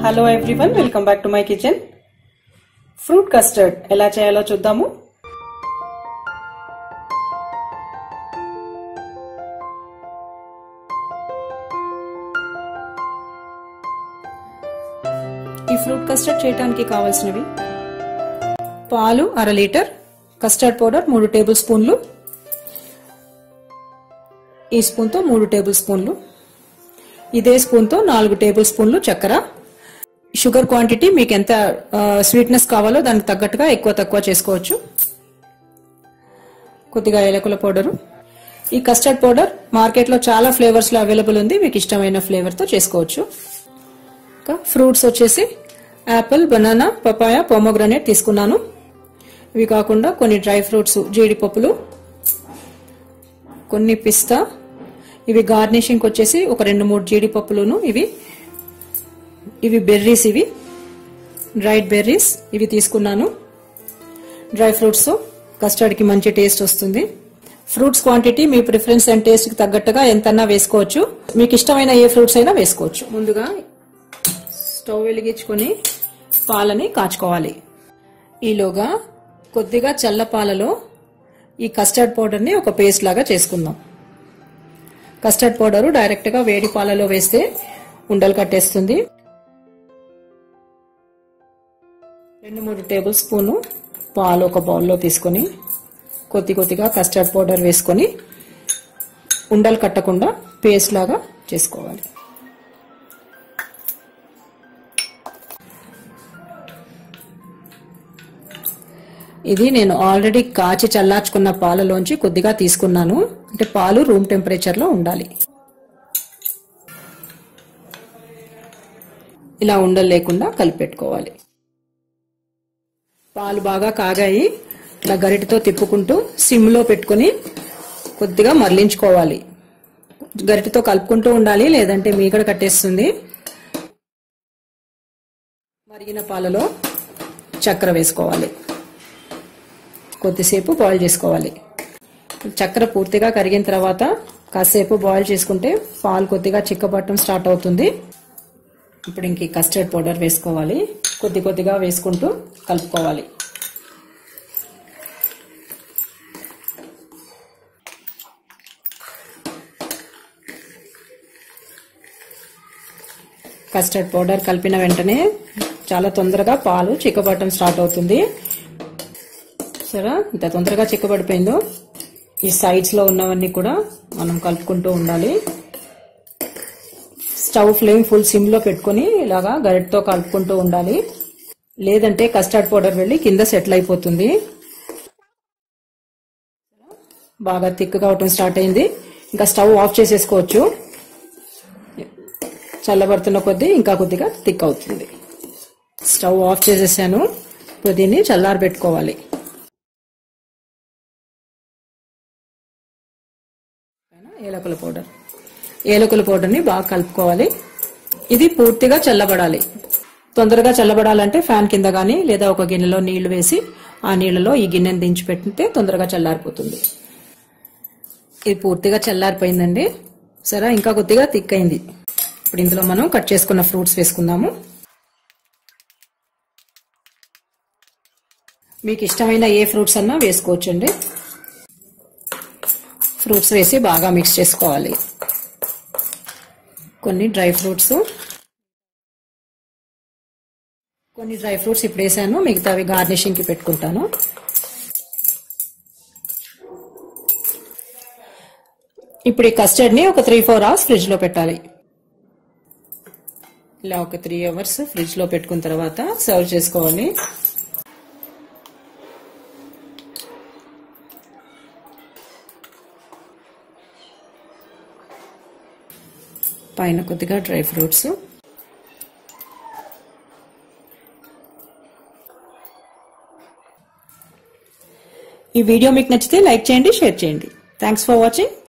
hello everyone welcome back to my kitchen fruit custard ఎలా చేయాలో చూద్దాము ఈ ఫ్రూట్ కస్టర్డ్ చేయడానికి కావాల్సినవి పాలు అర లీటర్ కస్టర్డ్ పౌడర్ మూడు టేబుల్ స్పూన్లు ఈ స్పూన్తో మూడు టేబుల్ స్పూన్లు ఇదే స్పూన్తో నాలుగు టేబుల్ స్పూన్లు చక్కెర షుగర్ క్వాంటిటీ మీకు ఎంత స్వీట్నెస్ కావాలో దానికి తగ్గట్టుగా ఎక్కువ తక్కువ చేసుకోవచ్చు కొద్దిగా ఏలకుల పౌడరు ఈ కస్టర్డ్ పౌడర్ మార్కెట్లో చాలా ఫ్లేవర్స్ లో అవైలబుల్ ఉంది మీకు ఇష్టమైన ఫ్లేవర్ తో చేసుకోవచ్చు ఇంకా ఫ్రూట్స్ వచ్చేసి యాపిల్ బనానా పపాయ పొమోగ్రనేట్ తీసుకున్నాను ఇవి కాకుండా కొన్ని డ్రై ఫ్రూట్స్ జీడిపప్పులు కొన్ని పిస్తా ఇవి గార్నిషింగ్ వచ్చేసి ఒక రెండు మూడు జీడిపప్పులును ఇవి ఇవి బెర్రీస్ ఇవి డ్రైడ్ బెర్రీస్ ఇవి తీసుకున్నాను డ్రై ఫ్రూట్స్ కస్టర్డ్ కి మంచి టేస్ట్ వస్తుంది ఫ్రూట్స్ క్వాంటిటీ మీ ప్రిఫరెన్స్ అండ్ టేస్ట్ కి తగ్గట్టుగా ఎంతన్నా వేసుకోవచ్చు మీకు ఇష్టమైన ఏ ఫ్రూట్స్ అయినా వేసుకోవచ్చు ముందుగా స్టవ్ వెలిగించుకొని పాలని కాచుకోవాలి ఈలోగా కొద్దిగా చల్ల పాలలో ఈ కస్టర్డ్ పౌడర్ ని ఒక పేస్ట్ లాగా చేసుకుందాం కస్టర్డ్ పౌడర్ డైరెక్ట్ గా వేడి పాలలో వేస్తే ఉండలు కట్టేస్తుంది రెండు మూడు టేబుల్ స్పూను పాలు ఒక బౌల్లో తీసుకొని కొద్ది కొద్దిగా కస్టర్డ్ పౌడర్ వేసుకొని ఉండలు కట్టకుండా పేస్ట్ లాగా చేసుకోవాలి ఇది నేను ఆల్రెడీ కాచి చల్లార్చుకున్న పాలలోంచి కొద్దిగా తీసుకున్నాను అంటే పాలు రూమ్ టెంపరేచర్ లో ఉండాలి ఇలా ఉండలు లేకుండా కలిపెట్టుకోవాలి పాలు బాగా కాగాయి ఇలా గరిటతో తిప్పుకుంటూ సిమ్ లో పెట్టుకుని కొద్దిగా మరలించుకోవాలి గరిటతో కలుపుకుంటూ ఉండాలి లేదంటే మీగడ కట్టేస్తుంది మరిగిన పాలలో చక్కెర వేసుకోవాలి కొద్దిసేపు బాయిల్ చేసుకోవాలి చక్కెర పూర్తిగా కరిగిన తర్వాత కాసేపు బాయిల్ చేసుకుంటే పాలు కొద్దిగా చిక్కబట్టడం స్టార్ట్ అవుతుంది ఇప్పుడు ఇంక కస్టర్డ్ పౌడర్ వేసుకోవాలి కొద్ది కొద్దిగా వేసుకుంటూ కలుపుకోవాలి కస్టర్డ్ పౌడర్ కలిపిన వెంటనే చాలా తొందరగా పాలు చిక్కబట్టడం స్టార్ట్ అవుతుంది సరే ఇంత తొందరగా చిక్కబడిపోయిందో ఈ సైడ్స్ లో ఉన్నవన్నీ కూడా మనం కలుపుకుంటూ ఉండాలి స్టవ్ ఫ్లేమ్ ఫుల్ సిమ్ లో పెట్టుకుని ఇలాగా గరిటతో కలుపుకుంటూ ఉండాలి లేదంటే కస్టర్డ్ పౌడర్ వెళ్ళి కింద సెటిల్ అయిపోతుంది బాగా థిక్ అవటం స్టార్ట్ అయింది ఇంకా స్టవ్ ఆఫ్ చేసేసుకోవచ్చు చల్లబడుతున్న కొద్దీ ఇంకా కొద్దిగా థిక్ అవుతుంది స్టవ్ ఆఫ్ చేసేసాను ఇప్పుడు దీన్ని చల్లారబెట్టుకోవాలి ఏలకుల పౌడర్ ఏలకుల పౌడర్ని బాగా కలుపుకోవాలి ఇది పూర్తిగా చల్లబడాలి తొందరగా చల్లబడాలంటే ఫ్యాన్ కింద గానీ లేదా ఒక గిన్నెలో నీళ్లు వేసి ఆ నీళ్లలో ఈ గిన్నెని దించి పెట్టితే తొందరగా చల్లారిపోతుంది ఇది పూర్తిగా చల్లారిపోయిందండి సరే ఇంకా కొద్దిగా థిక్ అయింది ఇప్పుడు ఇందులో మనం కట్ చేసుకున్న ఫ్రూట్స్ వేసుకుందాము మీకు ఇష్టమైన ఏ ఫ్రూట్స్ అన్నా వేసుకోవచ్చండి ఫ్రూట్స్ వేసి బాగా మిక్స్ చేసుకోవాలి కొన్ని డ్రై ఫ్రూట్స్ కొన్ని డ్రై ఫ్రూట్స్ ఇప్పుడు వేసాను మిగతావి గార్నిషింగ్కి పెట్టుకుంటాను ఇప్పుడు ఈ కస్టర్డ్ని ఒక త్రీ ఫోర్ అవర్స్ ఫ్రిడ్జ్లో పెట్టాలి ఇలా ఒక త్రీ అవర్స్ ఫ్రిడ్జ్లో పెట్టుకున్న తర్వాత సర్వ్ చేసుకోవాలి పైన కొద్దిగా డ్రై ఫ్రూట్స్ ఈ వీడియో మీకు నచ్చితే లైక్ చేయండి షేర్ చేయండి థ్యాంక్స్ ఫర్ వాచింగ్